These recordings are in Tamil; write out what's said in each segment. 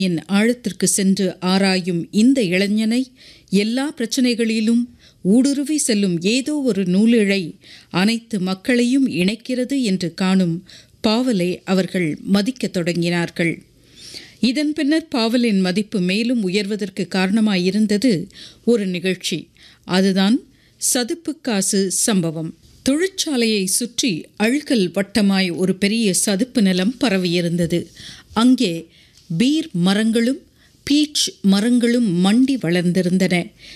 என் ஆழத்திற்கு சென்று ஆராயும் இந்த இளைஞனை எல்லா பிரச்சனைகளிலும் ஊடுருவி செல்லும் ஏதோ ஒரு நூலிழை அனைத்து மக்களையும் இணைக்கிறது என்று காணும் பாவலை அவர்கள் மதிக்கத் தொடங்கினார்கள் இதன் பின்னர் பாவலின் மதிப்பு மேலும் உயர்வதற்கு காரணமாயிருந்தது ஒரு நிகழ்ச்சி அதுதான் சதுப்பு காசு சம்பவம் தொழிற்சாலையை சுற்றி அழுகல் வட்டமாய் ஒரு பெரிய சதுப்பு நிலம் பரவியிருந்தது அங்கே பீர் மரங்களும் பீச் மரங்களும் மண்டி வளர்ந்திருந்தன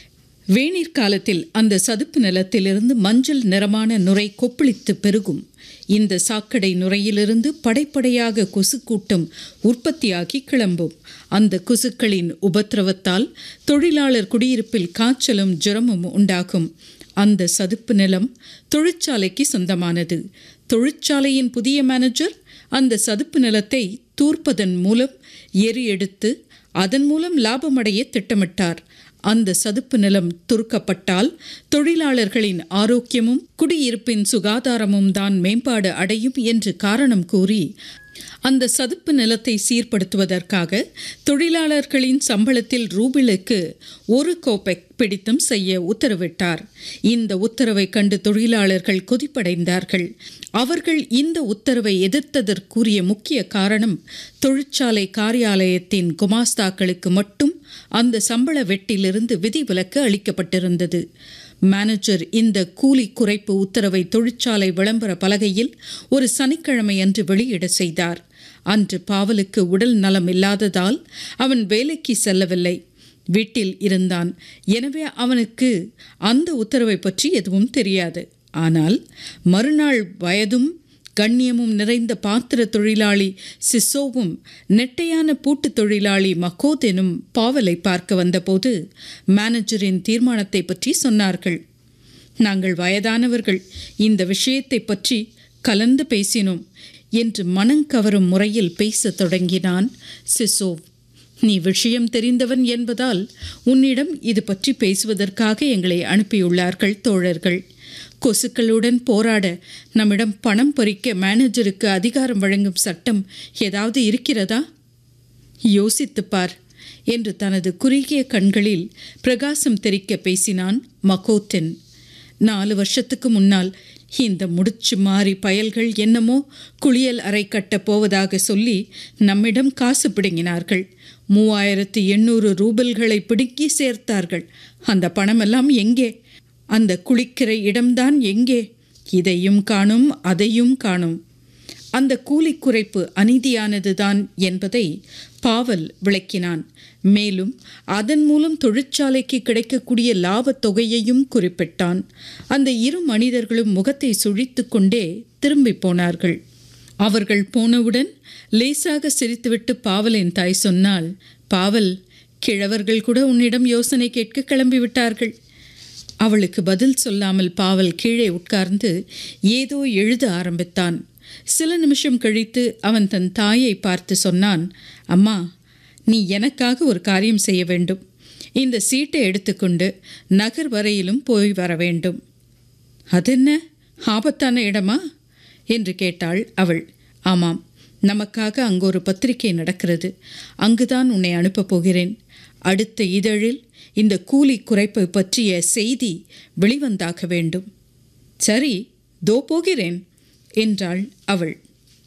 வேநீர் காலத்தில் அந்த சதுப்பு நிலத்திலிருந்து மஞ்சள் நிறமான நுரை கொப்பளித்து பெருகும் இந்த சாக்கடை நுரையிலிருந்து படைப்படையாக கொசு கூட்டம் உற்பத்தியாகி கிளம்பும் அந்த கொசுக்களின் உபத்திரவத்தால் தொழிலாளர் குடியிருப்பில் காய்ச்சலும் ஜுரமும் உண்டாகும் அந்த சதுப்பு நிலம் தொழிற்சாலைக்கு சொந்தமானது தொழிற்சாலையின் புதிய மேனேஜர் அந்த சதுப்பு நிலத்தை தூர்ப்பதன் மூலம் எரி எடுத்து அதன் மூலம் லாபமடைய திட்டமிட்டார் அந்த சதுப்பு நிலம் துருக்கப்பட்டால் தொழிலாளர்களின் ஆரோக்கியமும் குடியிருப்பின் சுகாதாரமும் தான் மேம்பாடு அடையும் என்று காரணம் கூறி அந்த சதுப்பு நிலத்தை சீர்படுத்துவதற்காக தொழிலாளர்களின் சம்பளத்தில் ரூபிலுக்கு ஒரு கோப்பெக் பிடித்தம் செய்ய உத்தரவிட்டார் இந்த உத்தரவை கண்டு தொழிலாளர்கள் கொதிப்படைந்தார்கள் அவர்கள் இந்த உத்தரவை எதிர்த்ததற்குரிய முக்கிய காரணம் தொழிற்சாலை காரியாலயத்தின் குமாஸ்தாக்களுக்கு மட்டும் அந்த சம்பள வெட்டிலிருந்து விதிவிலக்கு அளிக்கப்பட்டிருந்தது மேனேஜர் இந்த கூலி குறைப்பு உத்தரவை தொழிற்சாலை விளம்பர பலகையில் ஒரு சனிக்கிழமை அன்று வெளியிட செய்தார் அன்று பாவலுக்கு உடல் நலம் இல்லாததால் அவன் வேலைக்கு செல்லவில்லை வீட்டில் இருந்தான் எனவே அவனுக்கு அந்த உத்தரவை பற்றி எதுவும் தெரியாது ஆனால் மறுநாள் வயதும் கண்ணியமும் நிறைந்த பாத்திர தொழிலாளி சிசோவும் நெட்டையான பூட்டு தொழிலாளி மக்கோதெனும் பாவலை பார்க்க வந்தபோது மேனேஜரின் தீர்மானத்தை பற்றி சொன்னார்கள் நாங்கள் வயதானவர்கள் இந்த விஷயத்தை பற்றி கலந்து பேசினோம் என்று மனங்கவரும் முறையில் பேசத் தொடங்கினான் சிசோவ் நீ விஷயம் தெரிந்தவன் என்பதால் உன்னிடம் இது பற்றி பேசுவதற்காக எங்களை அனுப்பியுள்ளார்கள் தோழர்கள் கொசுக்களுடன் போராட நம்மிடம் பணம் பறிக்க மேனேஜருக்கு அதிகாரம் வழங்கும் சட்டம் ஏதாவது இருக்கிறதா யோசித்துப் பார் என்று தனது குறுகிய கண்களில் பிரகாசம் தெரிக்க பேசினான் மகோத்தென் நாலு வருஷத்துக்கு முன்னால் இந்த முடிச்சு மாறி பயல்கள் என்னமோ குளியல் அறை கட்டப் போவதாக சொல்லி நம்மிடம் காசு பிடுங்கினார்கள் மூவாயிரத்து எண்ணூறு ரூபல்களை பிடுங்கி சேர்த்தார்கள் அந்த பணமெல்லாம் எங்கே அந்த குளிக்கிற இடம்தான் எங்கே இதையும் காணும் அதையும் காணும் அந்த கூலி குறைப்பு அநீதியானதுதான் என்பதை பாவல் விளக்கினான் மேலும் அதன் மூலம் தொழிற்சாலைக்கு கிடைக்கக்கூடிய லாபத் தொகையையும் குறிப்பிட்டான் அந்த இரு மனிதர்களும் முகத்தை சுழித்து கொண்டே திரும்பி போனார்கள் அவர்கள் போனவுடன் லேசாக சிரித்துவிட்டு பாவலின் தாய் சொன்னால் பாவல் கிழவர்கள் கூட உன்னிடம் யோசனை கேட்க கிளம்பிவிட்டார்கள் அவளுக்கு பதில் சொல்லாமல் பாவல் கீழே உட்கார்ந்து ஏதோ எழுத ஆரம்பித்தான் சில நிமிஷம் கழித்து அவன் தன் தாயை பார்த்து சொன்னான் அம்மா நீ எனக்காக ஒரு காரியம் செய்ய வேண்டும் இந்த சீட்டை எடுத்துக்கொண்டு நகர் வரையிலும் போய் வர வேண்டும் அதென்ன ஆபத்தான இடமா என்று கேட்டாள் அவள் ஆமாம் நமக்காக அங்கு ஒரு பத்திரிகை நடக்கிறது அங்குதான் உன்னை அனுப்பப் போகிறேன் அடுத்த இதழில் இந்த கூலி குறைப்பு பற்றிய செய்தி வெளிவந்தாக வேண்டும் சரி தோ போகிறேன் என்றாள் அவள்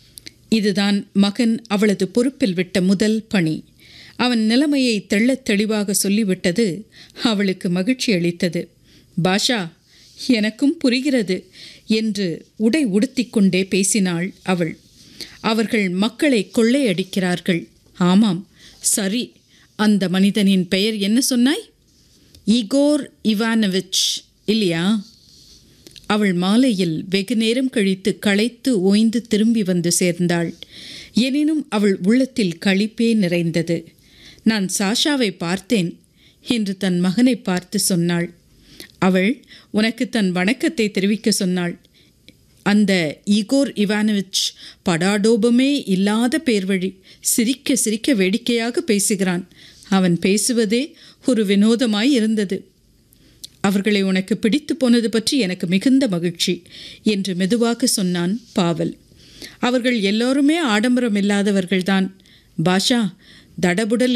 இதுதான் மகன் அவளது பொறுப்பில் விட்ட முதல் பணி அவன் நிலைமையை தெள்ளத் தெளிவாக சொல்லிவிட்டது அவளுக்கு மகிழ்ச்சி அளித்தது பாஷா எனக்கும் புரிகிறது என்று உடை உடுத்திக்கொண்டே பேசினாள் அவள் அவர்கள் மக்களை கொள்ளையடிக்கிறார்கள் ஆமாம் சரி அந்த மனிதனின் பெயர் என்ன சொன்னாய் இகோர் இவானவிச் இல்லையா அவள் மாலையில் வெகு நேரம் கழித்து களைத்து ஓய்ந்து திரும்பி வந்து சேர்ந்தாள் எனினும் அவள் உள்ளத்தில் களிப்பே நிறைந்தது நான் சாஷாவை பார்த்தேன் என்று தன் மகனை பார்த்து சொன்னாள் அவள் உனக்கு தன் வணக்கத்தை தெரிவிக்க சொன்னாள் அந்த ஈகோர் இவானவிச் படாடோபமே இல்லாத பேர்வழி சிரிக்க சிரிக்க வேடிக்கையாக பேசுகிறான் அவன் பேசுவதே ஒரு வினோதமாய் இருந்தது அவர்களை உனக்கு பிடித்து போனது பற்றி எனக்கு மிகுந்த மகிழ்ச்சி என்று மெதுவாக சொன்னான் பாவல் அவர்கள் எல்லோருமே ஆடம்பரம் இல்லாதவர்கள்தான் பாஷா தடபுடல்